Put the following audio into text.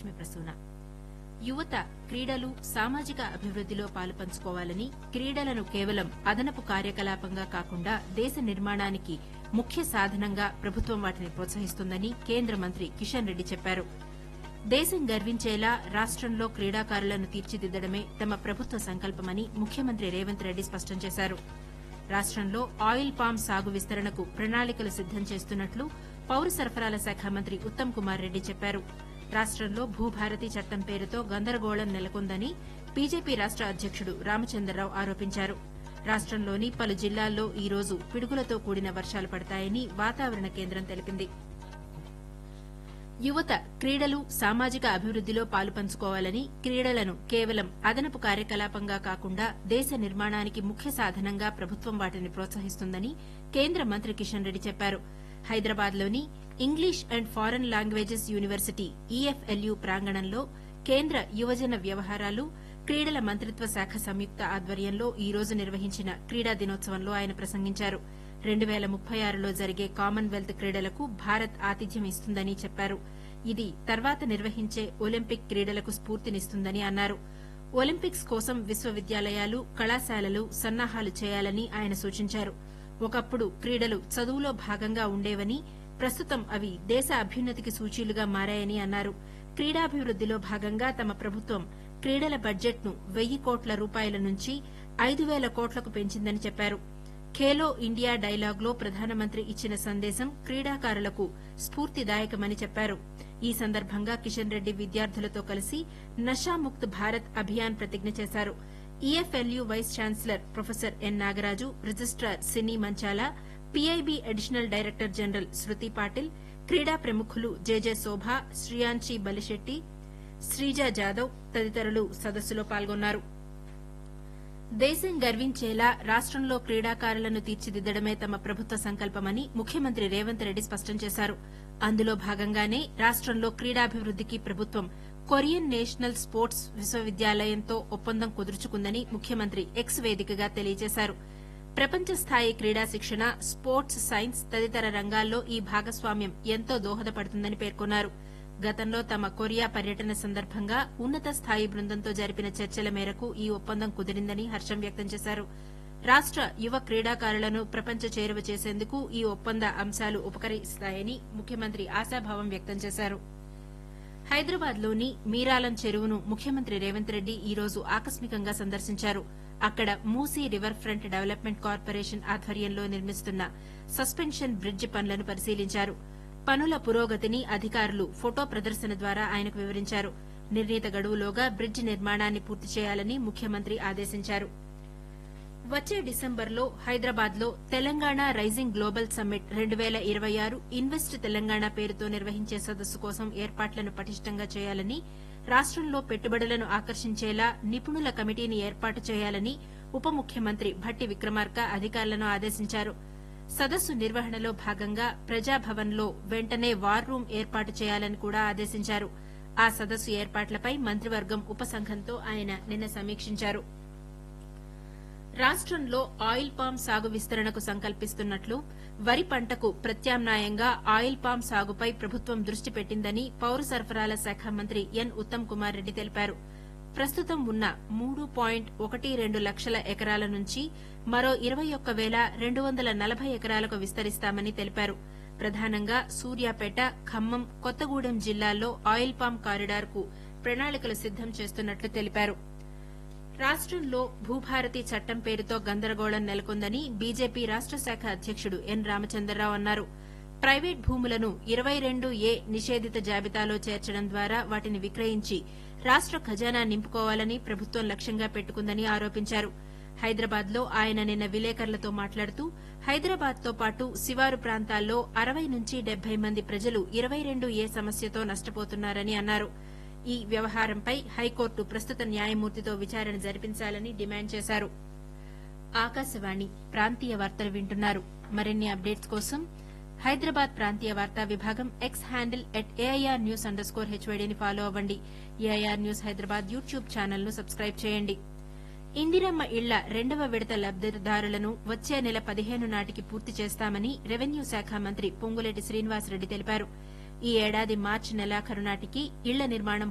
లక్ష్మీ ప్రసూన యువత క్రీడలు సామాజిక అభివృద్దిలో పాలుపంచుకోవాలని క్రీడలను కేవలం అదనపు కార్యకలాపంగా కాకుండా దేశ నిర్మాణానికి ముఖ్య సాధనంగా ప్రభుత్వం వాటిని ప్రోత్సహిస్తుందని కేంద్ర మంత్రి కిషన్ రెడ్డి చెప్పారు దేశం గర్వించేలా రాష్టంలో క్రీడాకారులను తీర్చిదిద్దడమే తమ ప్రభుత్వ సంకల్పమని ముఖ్యమంత్రి రేవంత్ రెడ్డి స్పష్టం చేశారు రాష్టంలో ఆయిల్ పామ్ సాగు విస్తరణకు ప్రణాళికలు సిద్దం చేస్తున్నట్లు పౌర సరఫరాల శాఖ మంత్రి ఉత్తమ్ కుమార్ రెడ్డి చెప్పారు రాష్టంలో భూభారతి చట్టం పేరుతో గందరగోళం నెలకొందని బీజేపీ రాష్ట అధ్యకుడు రామచంద్రరావు ఆరోపించారు రాష్టంలోని పలు జిల్లాల్లో ఈ రోజు పిడుగులతో కూడిన వర్షాలు పడతాయని వాతావరణ కేంద్రం తెలిపింది యువత క్రీడలు సామాజిక అభివృద్దిలో పాలుపంచుకోవాలని క్రీడలను కేవలం అదనపు కార్యకలాపంగా కాకుండా దేశ నిర్మాణానికి ముఖ్య సాధనంగా ప్రభుత్వం వాటిని ప్రోత్సహిస్తుందని కేంద్ర మంత్రి కిషన్ రెడ్డి చెప్పారు హైదరాబాద్లోని English and foreign languages university EFLU ప్రాంగణంలో కేంద్ర యువజన వ్యవహారాలు క్రీడల మంత్రిత్వ శాఖ సంయుక్త ఆధ్వర్యంలో ఈ రోజు నిర్వహించిన క్రీడా దినోత్సవంలో ఆయన ప్రసంగించారు రెండు పేల ముప్పై ఆరులో జరిగే కామన్వెల్త్ క్రీడలకు భారత్ ఆతిథ్యం ఇస్తుందని చెప్పారు ఇది తర్వాత నిర్వహించే ఒలింపిక్ క్రీడలకు స్ఫూర్తినిస్తుందని అన్నారు ఒలింపిక్స్ కోసం విశ్వవిద్యాలయాలు కళాశాలలు సన్నాహాలు చేయాలని ఆయన సూచించారు ఒకప్పుడు క్రీడలు చదువులో భాగంగా ఉండేవని ప్రస్తుతం అవి దేశ అభ్యున్నతికి సూచీలుగా మారాయని అన్నారు క్రీడాభివృద్దిలో భాగంగా తమ ప్రభుత్వం క్రీడల బడ్జెట్ను వెయ్యి కోట్ల రూపాయల నుంచి ఐదు పేల కోట్లకు పెంచిందని చెప్పారు ఖేలో ఇండియా డైలాగ్లో ప్రధానమంత్రి ఇచ్చిన సందేశం క్రీడాకారులకు స్ఫూర్తిదాయకమని చెప్పారు ఈ సందర్భంగా కిషన్ రెడ్డి విద్యార్థులతో కలిసి నషాముక్త్ భారత్ అభియాన్ ప్రతిజ్ఞ చేశారు EFLU vice chancellor professor N Nagaraju registrar Sini Manchala PIB additional director general Shruti Patil క్రీడా ప్రముఖులు జేజే శోభ శ్రియాంచి బలిశెట్టి శ్రీజా జాదవ్ తదితరులు సదస్సులో పాల్గొన్నారు దేశం గర్వించేలా రాష్టంలో క్రీడాకారులను తీర్చిదిద్దడమే తమ ప్రభుత్వ సంకల్పమని ముఖ్యమంత్రి రేవంత్ రెడ్డి స్పష్టం చేశారు అందులో భాగంగానే రాష్టంలో క్రీడాభివృద్దికి ప్రభుత్వం కొరియన్ నేషనల్ స్పోర్ట్స్ విశ్వవిద్యాలయంతో ఒప్పందం కుదుర్చుకుందని ముఖ్యమంత్రి ఎక్స్ వేదికగా తెలియజేశారు ప్రపంచ స్థాయి క్రీడా శిక్షణ స్పోర్ట్స్ సైన్స్ తదితర రంగాల్లో ఈ భాగస్వామ్యం ఎంతో దోహదపడుతుందని పేర్కొన్నారు గతంలో తమ కొరియా పర్యటన సందర్భంగా ఉన్నత స్థాయి బృందంతో జరిపిన చర్చల మేరకు ఈ ఒప్పందం కుదిరిందని హర్షం వ్యక్తం చేశారు రాష్ట యువ క్రీడాకారులను ప్రపంచ చేరువ చేసేందుకు ఈ ఒప్పంద అంశాలు ఉపకరిస్తాయని ముఖ్యమంత్రి ఆశాభావం వ్యక్తం చేశారు హైదరాబాద్లోని మీరాలం చెరువును ముఖ్యమంత్రి రేవంత్ రెడ్డి ఈ రోజు ఆకస్మికంగా సందర్శించారు అక్కడ Musi river front development corporation ఆధ్వర్యంలో నిర్మిస్తున్న సస్పెన్షన్ బ్రిడ్జ్ పనులను పరిశీలించారు పనుల పురోగతిని అధికారులు ఫోటో ప్రదర్శన ద్వారా ఆయనకు వివరించారు నిర్ణీత గడువులోగా బ్రిడ్జ్ నిర్మాణాన్ని పూర్తి చేయాలని ముఖ్యమంత్రి ఆదేశించారు వచ్చే డిసెంబర్లో హైదరాబాద్లో తెలంగాణ రైజింగ్ గ్లోబల్ సమ్మిట్ రెండు పేల ఇరవై ఆరు ఇన్వెస్ట్ తెలంగాణ పేరుతో నిర్వహించే సదస్సు కోసం ఏర్పాట్లను పటిష్టంగా చేయాలని రాష్టంలో పెట్టుబడులను ఆకర్షించేలా నిపుణుల కమిటీని ఏర్పాటు చేయాలని ఉప ముఖ్యమంత్రి భట్టి విక్రమార్క అధికారులను ఆదేశించారు సదస్సు నిర్వహణలో భాగంగా ప్రజాభవన్లో వెంటనే వార్ రూం ఏర్పాటు చేయాలని కూడా ఆదేశించారు ఆ సదస్సు ఏర్పాట్లపై మంత్రివర్గం ఉపసంఘంతో ఆయన నిన్న సమీక్షించారు రాష్టంలో ఆయిల్ పామ్ సాగు విస్తరణకు సంకల్పిస్తున్నట్లు వరి పంటకు ప్రత్యామ్నాయంగా ఆయిల్ పామ్ సాగుపై ప్రభుత్వం దృష్టి పెట్టిందని పౌర సరఫరాల శాఖ మంత్రి ఎన్ ఉత్తమ్ కుమార్ రెడ్డి తెలిపారు ప్రస్తుతం ఉన్న మూడు పాయింట్ ఒకటి రెండు లక్షల ఎకరాల నుంచి మరో ఇరవై ఒక్క వేల రెండు వందల నలభై ఎకరాలకు విస్తరిస్తామని తెలిపారు ప్రధానంగా సూర్యాపేట ఖమ్మం కొత్తగూడెం జిల్లాల్లో ఆయిల్ పామ్ కారిడార్కు ప్రణాళికలు సిద్దం చేస్తున్నట్లు తెలిపారు రాష్టంలో భూభారతి చట్టం పేరుతో గందరగోళం నెలకొందని బీజేపీ రాష్ట శాఖ అధ్యకుడు ఎన్ రామచంద్రరావు అన్నారు ప్రైవేట్ భూములను ఇరవై రెండు ఏ నిషేధిత జాబితాలో చేర్చడం ద్వారా వాటిని విక్రయించి రాష్ట ఖజానా నింపుకోవాలని ప్రభుత్వం లక్ష్యంగా పెట్టుకుందని ఆరోపించారు హైదరాబాద్ లో ఆయన నిన్న విలేకరులతో మాట్లాడుతూ హైదరాబాద్ తో పాటు శివారు ప్రాంతాల్లో అరవై నుంచి డెబ్బై మంది ప్రజలు ఇరవై రెండు ఏ సమస్యతో నష్టపోతున్నారని అన్నారు ఈ వ్యవహారంపై హైకోర్టు ప్రస్తుత న్యాయమూర్తితో విచారణ జరిపించాలని డిమాండ్ చేశారు ఆకాశవాణి ప్రాంతీయ వార్తలు వింటున్నారు మరిన్ని అప్డేట్స్ కోసం హైదరాబాద్ ప్రాంతీయ వార్తా విభాగం X handle at AIR news underscore హెచ్వైడీని ఫాలో అవ్వండి ఏఐఆర్ న్యూస్ హైదరాబాద్ యూట్యూబ్ ఛానల్ను సబ్స్క్రైబ్ చేయండి ఇందిరమ్మ ఇళ్ల రెండవ విడత లబ్దిదారులను వచ్చే నెల పదిహేను నాటికి పూర్తి చేస్తామని రెవెన్యూ శాఖ మంత్రి పొంగులేటి శ్రీనివాసరెడ్డి తెలిపారు ఈ ఏడాది మార్చి నెలాఖరు నాటికి ఇళ్ల నిర్మాణం